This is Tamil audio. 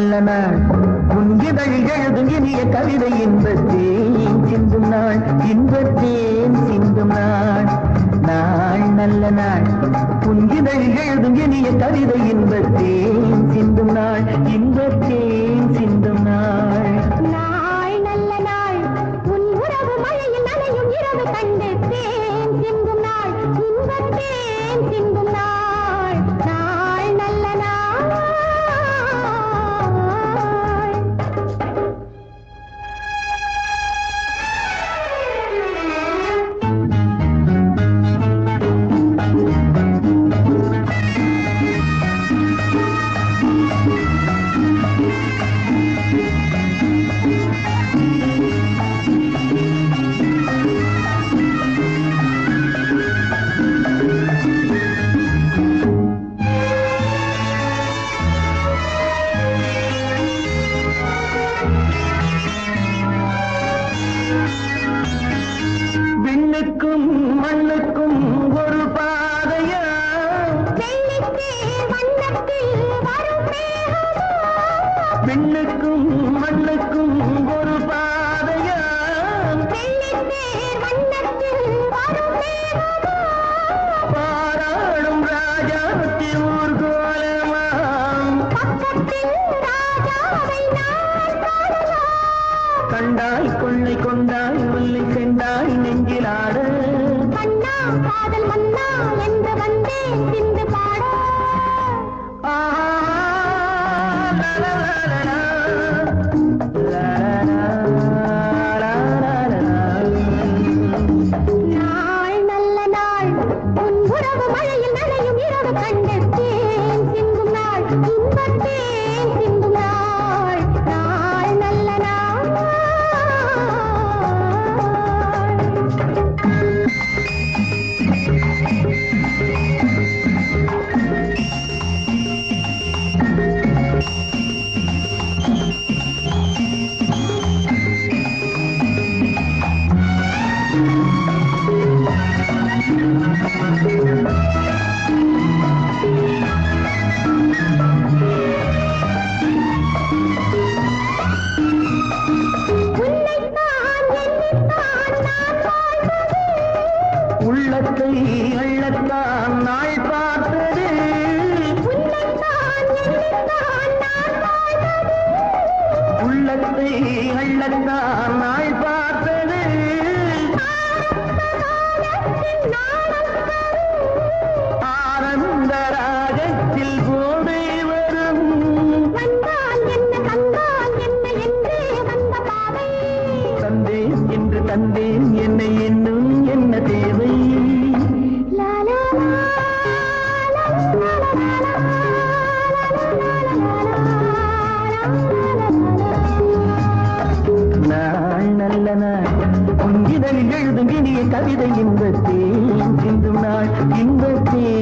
நல்ல நாள் உன்கிதழில் எழுதும் இனிய கவிதை இன்பத்தேன் சிந்தும் நாள் இன்பத்தேன் சிந்தும் நாள் நாள் நல்ல நாள் உன்கிதழில் எழுதும் இனிய கவிதை இன்பத்தேன் சிந்தும் நாள் இன்பத்தேன் சிந்தும் நாள் நாள் நல்ல நாள் உன் உறவு மழையில் நனையும் இரவு கண்டு தேன் சிந்தும் நாள் இன்பத் தேன் சிந்தும் நாள் நாள் நல்ல நாள் விண்ணுக்கும் மண்ணுக்கும் ஒரு பாதையா வெள்ளித்தேர் வண்ணத்தில் வரும் மேகமோ விண்ணுக்கும் மண்ணுக்கும் ஒரு பாதையா வெள்ளித்தேர் வண்ணத்தில் வரும் மேகமோ பாராளும் ராஜாத்தி ஊர்கோலமாம் பக்கத்தில் ராஜாவை நான் காணலாம் கண்டாய் கொள்ளை கொண்டாய் முல்லை சென்றாய் நெஞ்சிலாட கண்ணா காதல் மன்னா என்று வந்தேன் சிந்து பாட ஆ, லா, லா, லா, லா, லா. லா, லா, லா, லா, லா, லா. நாள் நல்ல நாள் உன் உறவு மழையில் நனையும் இரவு கண்டு தேன் சிந்தும் நாள் இன்பத்தேன் சிந்தும் நாள் நாள் நல்ல நாள் உன்னைத்தான் எண்ணித்தான் நான் வாழ்வது உள்ளத்தை அள்ளத்தான் நாள் பார்த்தது உன்னைத்தான் எண்ணித்தான் நான் வாழ்வது உள்ளத்தை அள்ளத்தான் நாள் பார்த்தது காலத்தின் நாணம் தரும் ஆனந்த ராகத்தில் போதை வரும் வந்தால் என்ன தந்தால் என்ன என்றே வந்த பாதை தந்தேன் என்று தந்தேன் என்னை இன்னும் என்ன தேவை லா லா லா, லா லா லா லா லா, லா லா லா லா லா, லா லா லா லா. நாள் நல்ல நாள் உன் இதழில் எழுதும் இனிய கவிதை இன்பத்தேன் சிந்தும் நாள் இன்பத்தேன்